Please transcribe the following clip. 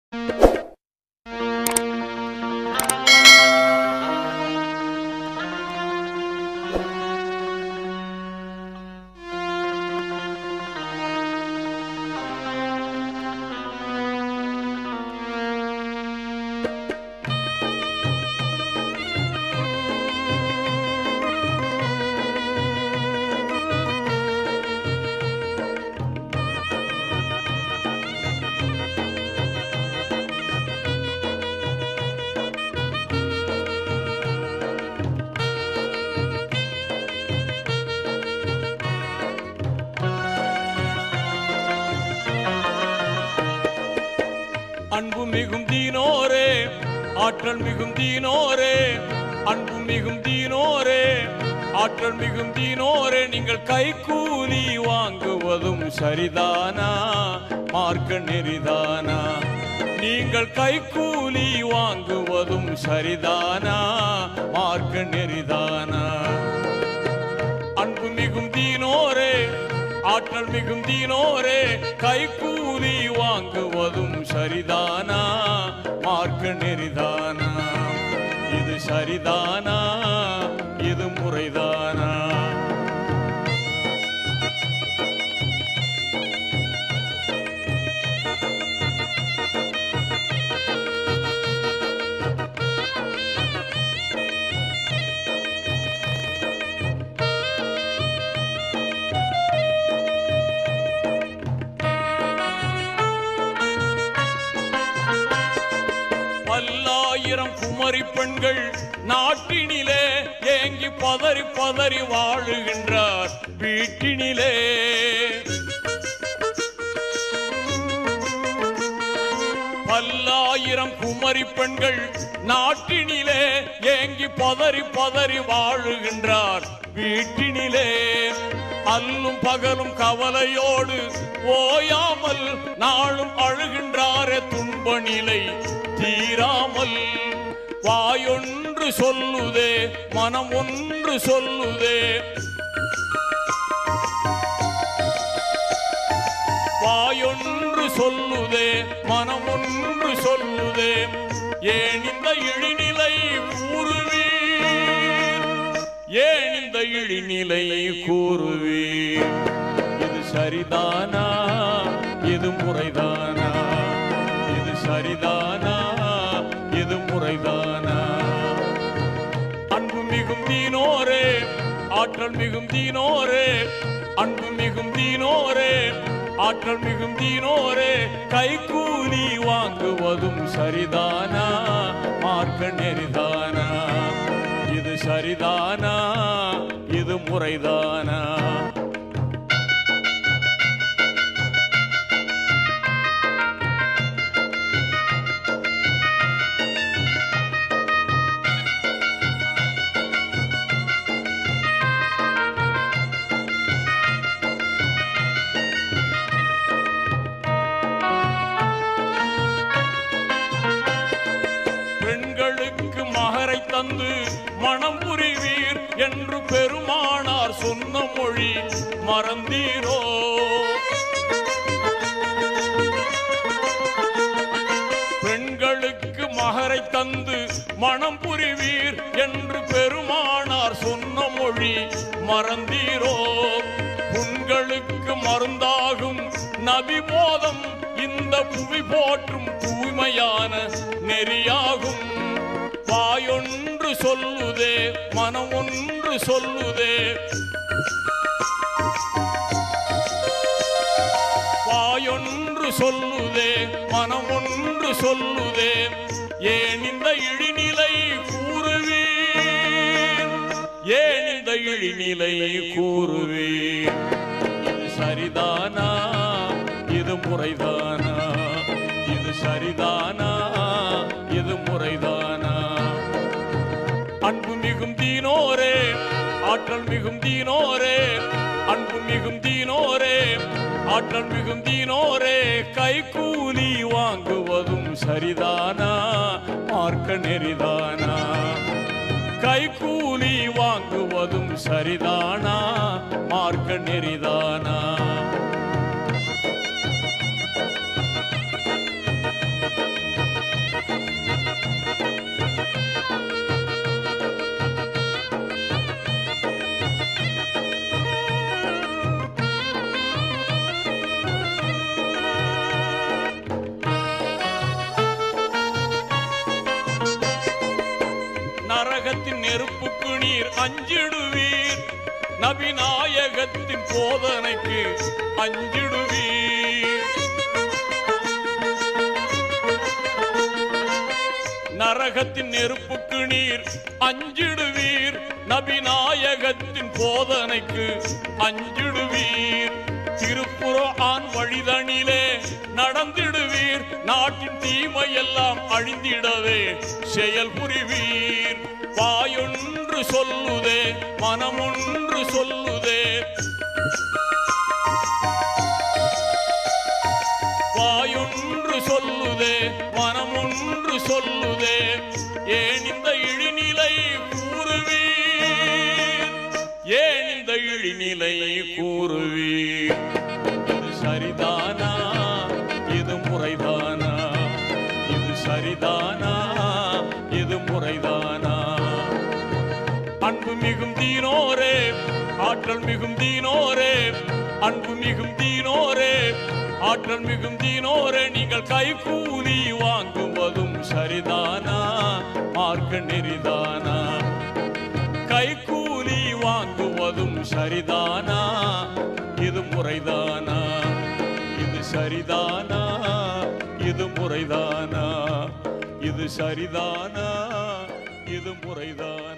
அன்பு மிகும் தீனோரே ஆற்றல் மிகும் தீனோரே அன்பு மிகும் தீனோரே ஆற்றல் மிகும் தீனோரே நீங்கள் கைக்கூலி வாங்குவதும் சரிதானா மார்க்க நெறிதானா நீங்கள் கைக்கூலி வாங்குவதும் சரிதானா மார்க்க நெறிதானா அன்பு மிகும் தீனோரே ஆற்றல் மிகும் தீனோரே கைக்கூலி வாங்குவதும் சரிதானா மார்க்க நெறிதானா இது சரிதானா இது முறைதானா பல்லாயிரம் குமரி பெண்கள் நாட்டினிலே ஏங்கி பதறி பதறி வாழுகின்றார் வீட்டினிலே பல்லாயிரம் குமரி பெண்கள் நாட்டினிலே ஏங்கி பதறி பதறி வாழுகின்றார் வீட்டினிலே அல்லும் பகலும் கவலையோடு ஓயாமல் நாளும் அழுகின்றாரே துன்ப நிலை தீராமல் வாயொன்று சொல்லுதே மனம் ஒன்று சொல்லுதே வாயொன்று சொல்லுதே மனம் ஒன்று சொல்லுதே ஏன் இந்த இழிநிலை கூறுவீர் ஏன் இந்த இழிநிலை கூறுவீர் இது சரிதானா இது முறைதானா இது சரிதானா இது முறைதானா அன்பு மிகும் தீனோரே ஆற்றல் மிகும் தீனோரே அன்பு மிகும் தீனோரே ஆற்றல் மிகும் தீனோரே கைக்கூலி வாங்குவதும் சரிதானா மார்க்க நெறிதானா இது சரிதானா இது முறைதானா பெண்களுக்கு மகரை தந்து மனம் புரிவீர் என்று பெருமானார் சொன்ன மொழி மறந்தீரோ பெண்களுக்கு மகரை தந்து மனம் புரிவீர் என்று பெருமானார் சொன்ன மொழி மறந்தீரோ புண்களுக்கு மருந்தாகும் நபி போதம் இந்த புவி போற்றும் தூய்மையான நெறியாகும் வாயொன்று சொல்லுதே மனம் ஒன்று சொல்லுதே வாயொன்று சொல்லுதே மனம் ஒன்று சொல்லுதே ஏன் இந்த இழிநிலை கூறுவீர் ஏன் இந்த இழிநிலை கூறுவீர் இது சரிதானா இது முறைதானா இது சரிதானா இது முறைதானா அன்பு மிகும் தீனோரே ஆற்றல் மிகும் தீனோரே அன்பு மிகும் தீனோரே ஆற்றல் மிகும் தீனோரே கைக்கூலி வாங்குவதும் சரிதானா மார்க்க நெறிதானா கைக்கூலி வாங்குவதும் சரிதானா மார்க்க நெறிதானா நபிநாயகத்தின் போதனைக்கு அஞ்சிடுவீர் நரகத்தின் நெருப்புக்கு நீர் அஞ்சிடுவீர் நபிநாயகத்தின் போதனைக்கு அஞ்சிடுவீர் திருப்புரான் வழிதனிலே நடந்திடுவீர் நாட்டின் தீமையெல்லாம் அழிந்திடவே செயல் புரிவீர் வாயொன்று சொல்லுதே மனமொன்று சொல்லுதே வாயொன்று சொல்லுதே மனமொன்று சொல்லுதே ஏன் இந்த இழிநிலை கூறுவீர் ஏன் இந்த இழிநிலை கூறுவீர் இது சரிதானா இது முறைதானா இது சரிதானா இது முறைதானா அன்பு மிகும் தீனோரே ஆற்றல் மிகும் தீனோரே அன்பு மிகும் தீனோரே ஆற்றல் மிகும் தீனோரே நீங்கள் கைகூலி வாங்குவதும் சரிதானா மார்க்க நெறிதானா கைகூலி வாங்குவதும் சரிதானா இது முறைதானா இது சரிதானா இது முறைதானா இது சரிதானா இது முறைதானா